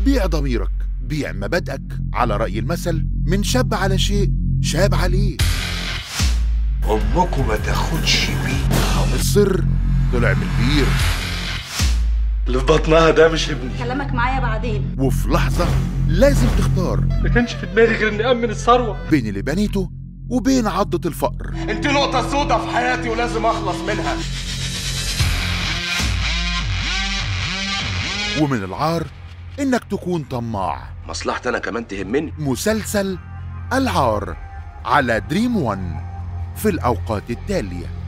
بيع ضميرك بيع مبادئك على رأي المثل من شاب على شيء شاب عليه امكم ما تاخدش بيه السر طلع من البير اللي في بطنها ده مش ابني كلامك معايا بعدين وفي لحظة لازم تختار ما كانش في دماغي غير اني امن الثروه بين اللي بنيته وبين عضة الفقر انت نقطة سودة في حياتي ولازم اخلص منها ومن العار إنك تكون طماع مصلحتي انا كمان تهمني مسلسل العار على دريم ون في الأوقات التالية